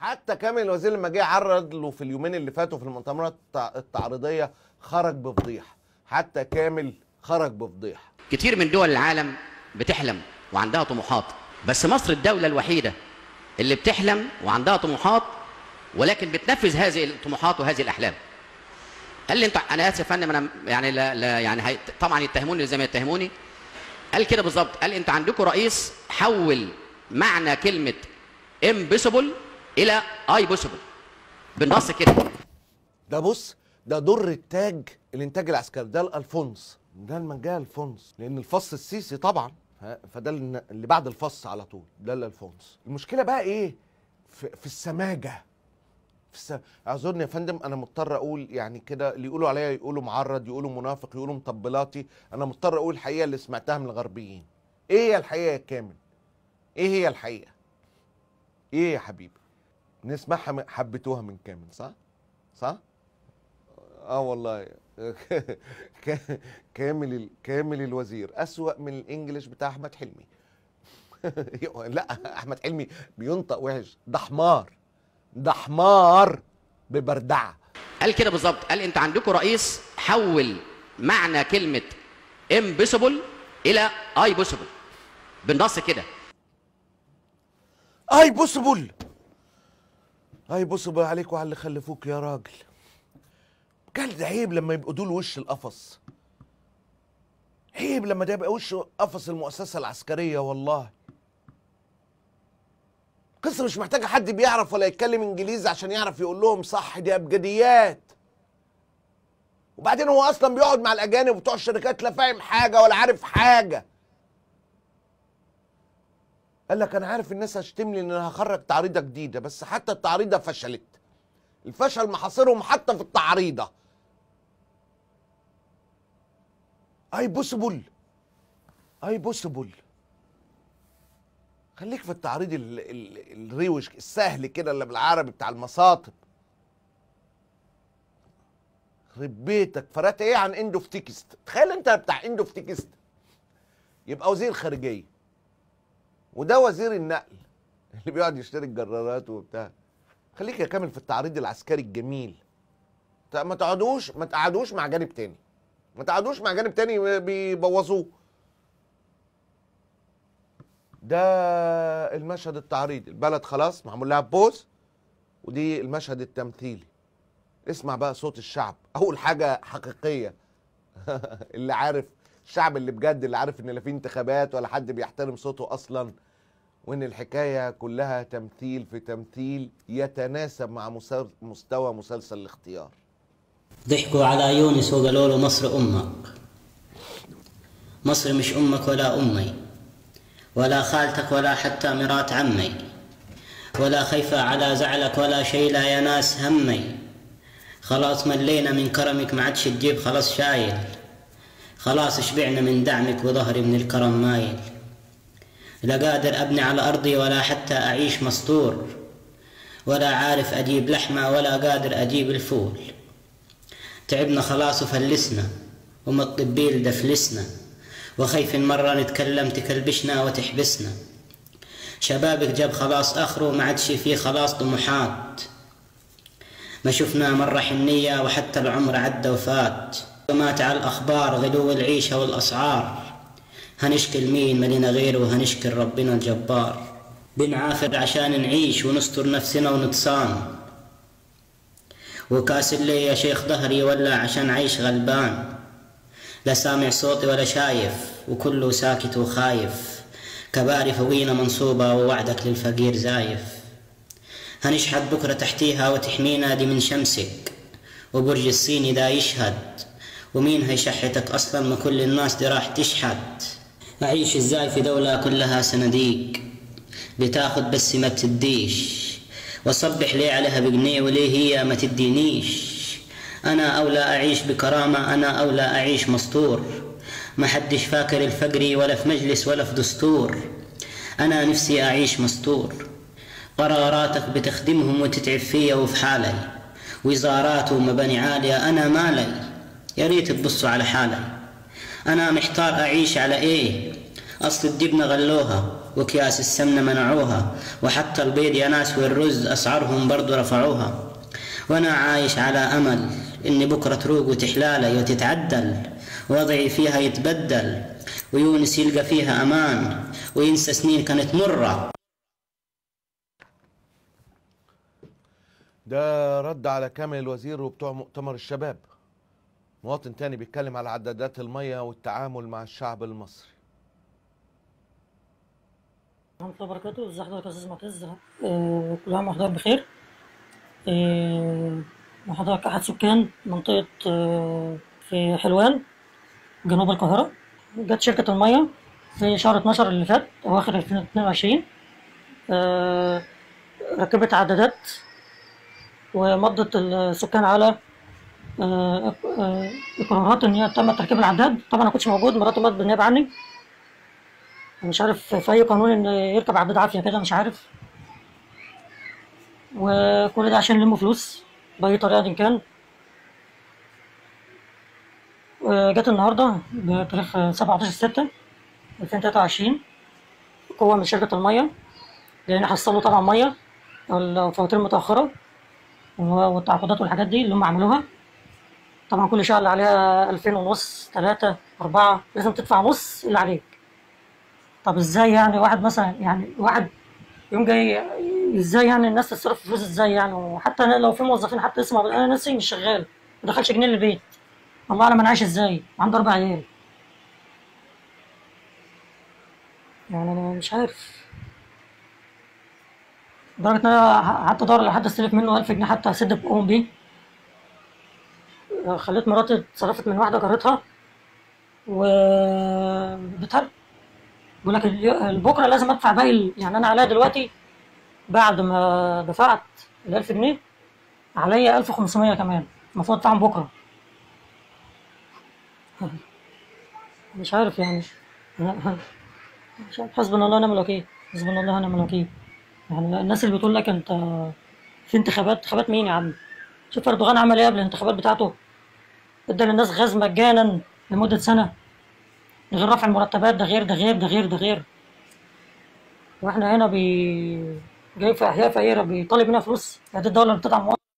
حتى كامل الوزير لما جه عرض له في اليومين اللي فاتوا في المؤتمرات التع- التعريضيه خرج بفضيحه حتى كامل خرج بفضيحه كتير من دول العالم بتحلم وعندها طموحات بس مصر الدولة الوحيدة اللي بتحلم وعندها طموحات ولكن بتنفذ هذه الطموحات وهذه الأحلام قال لي انت انا اسف يا فندم انا يعني لا, لا يعني هي طبعا يتهموني زي ما يتهموني قال كده بالظبط قال انت عندكم رئيس حول معنى كلمة impossible الى اي possible بالنص كده ده بص ده در التاج الانتاج العسكري ده الالفونس ده المجال الفونس لان الفص السيسي طبعا ها، فده اللي اللي بعد الفص على طول ده الالفونس المشكله بقى ايه في, في السماجه في الس... اعذرني يا فندم انا مضطر اقول يعني كده اللي يقولوا عليا يقولوا معرض يقولوا منافق يقولوا مطبلاتي انا مضطر اقول الحقيقه اللي سمعتها من الغربيين ايه هي الحقيقه يا كامل ايه هي الحقيقه ايه يا حبيبي نسمعها من- حبيتوها من كامل صح صح اه والله ك- كامل ال- كامل الوزير اسوأ من الانجليش بتاع احمد حلمي لا احمد حلمي بينطق وحش ده حمار ده حمار ببردعه قال كده بالظبط قال انت عندكم رئيس حول معنى كلمة impossible الى اي possible بالنص كده اي بوسبل اي بوسبل عليك وعلى اللي خلفوك يا راجل قال ده عيب لما يبقوا دول وش القفص عيب لما ده يبقى وش قفص المؤسسه العسكريه والله قصة مش محتاجة حد بيعرف ولا يتكلم انجليزي عشان يعرف يقول لهم صح دي ابجديات وبعدين هو اصلا بيقعد مع الاجانب بتوع الشركات لا فاهم حاجة ولا عارف حاجة قال لك انا عارف الناس هتشتمني ان انا هخرج تعريضه جديده بس حتى التعريضه فشلت الفشل محاصرهم حتى في التعريضه اي بوسبل اي بوسبل خليك في التعريض ال- ال- الروش السهل كده اللي بالعربي بتاع المصاطب خرب بيتك فرقت ايه عن اندو تكست تخيل انت بتاع اندو تكست يبقى وزير خارجيه وده وزير النقل اللي بيقعد يشتري الجرارات وبتاع خليك يا كامل في التعريض العسكري الجميل ت- ما تقعدوش ما تقعدوش مع جانب تاني ما تقعدوش مع جانب تاني بيبوظوه ده المشهد التعريضي البلد خلاص معمول لها بوز ودي المشهد التمثيلي اسمع بقى صوت الشعب اول حاجه حقيقيه اللي عارف الشعب اللي بجد اللي عارف ان لا في انتخابات ولا حد بيحترم صوته اصلا وان الحكايه كلها تمثيل في تمثيل يتناسب مع مسار- مستوى مسلسل الاختيار ضحكوا على يونس وقالوا له مصر أمك مصر مش أمك ولا أمي ولا خالتك ولا حتى مرات عمي ولا خايفة على زعلك ولا شيلة يا ناس همي خلاص ملينا من كرمك ما عادش تجيب خلاص شايل خلاص شبعنا من دعمك وظهري من الكرم مايل لا قادر أبني على أرضي ولا حتى أعيش مستور ولا عارف أجيب لحمة ولا قادر أجيب الفول تعبنا خلاص وفلسنا وما الطبيل دفلسنا وخيف مرة نتكلم تكلبشنا وتحبسنا شبابك جاب خلاص آخره وما عادش فيه خلاص طموحات ما شفنا مرة حنية وحتى العمر عدى وفات ومات على الأخبار غلو العيشة والأسعار هنشكي لمين ملينا غيره وهنشكي ربنا الجبار بنعافر عشان نعيش ونستر نفسنا ونتصان وكاس اللي يا شيخ ظهري ولا عشان عيش غلبان لا سامع صوتي ولا شايف وكله ساكت وخايف كباري فوقينا منصوبة ووعدك للفقير زايف هنشحت بكرة تحتيها وتحمينا دي من شمسك وبرج الصيني دا يشهد ومين هيشحتك أصلا ما كل الناس دي راح تشحت أعيش إزاي في دولة كلها صناديق بتاخد بس ما بتديش وصبح ليه عليها بجنيه وليه هي ما تدينيش أنا أولى أعيش بكرامة أنا أولى أعيش مستور ما حدش فاكر الفقري ولا في مجلس ولا في دستور أنا نفسي أعيش مستور قراراتك بتخدمهم وتتعب فيا وفي حالي وزارات ومباني عالية أنا مالي يا ريت تبصوا على حالي أنا محتار أعيش على إيه أصل الدبنة غلوها وأكياس السمنة منعوها وحتى البيض يا ناس والرز أسعارهم برضو رفعوها وأنا عايش على أمل إني بكرة تروق وتحلالي وتتعدل وضعي فيها يتبدل ويونس يلقى فيها أمان وينسى سنين كانت مرة ده رد على كامل الوزير وبتوع مؤتمر الشباب مواطن تاني بيتكلم على عدادات المية والتعامل مع الشعب المصري ورحمة الله وبركاته ازي حضرتك يا استاذ معتز آه، كل عام وحضرتك بخير آه، وحضرتك احد سكان منطقة آه، في حلوان جنوب القاهرة جت شركة المية في شهر 12 اللي فات أواخر 2022 آه، ركبت عدادات ومضت السكان على آه، آه، إقرارات إن هي تم تركيب العداد طبعا أنا كنتش موجود مراتي مضت بالنيابة عني مش عارف في أي قانون إن يركب عداد عافية كده مش عارف وكل ده عشان يلموا فلوس بأي طريقة إن كان وجت النهاردة بتاريخ 17 ستة 2023 قوة من شركة المية لأن حصلوا طبعا مية الفواتير المتأخرة والتعاقدات والحاجات دي اللي هم عملوها طبعا كل شهر اللي عليها ألفين ونص تلاتة أربعة لازم تدفع نص اللي عليك طب ازاي يعني واحد مثلا يعني واحد يوم جاي ازاي يعني الناس تصرف فلوس ازاي يعني وحتى أنا لو في موظفين حتى اسمه انا نفسي مش شغال ما دخلش جنيه للبيت الله اعلم انا عايش ازاي عندي اربع عيال يعني انا مش عارف لدرجة ان انا قعدت ادور لحد استلف منه 1000 جنيه حتى اسد بقوم بيه خليت مراتي اتصرفت من واحدة جارتها و بتهرب بقول لك اليو- بكره لازم ادفع باقي ال- يعني انا عليا دلوقتي بعد ما دفعت ال 1000 جنيه عليا 1500 كمان المفروض ادفعهم بكره مش عارف يعني مش عارف حسبنا الله ونعم الوكيل حسبنا الله ونعم الوكيل يعني الناس اللي بتقول لك انت في انتخابات انتخابات مين يا عم شوف اردوغان عمل ايه قبل الانتخابات بتاعته ادى للناس غاز مجانا لمده سنه ده غير رفع المرتبات ده غير ده غير ده غير ده غير واحنا هنا بي جاي في احياء فقيره بيطالب منها فلوس يعني دي الدوله اللي بتدعم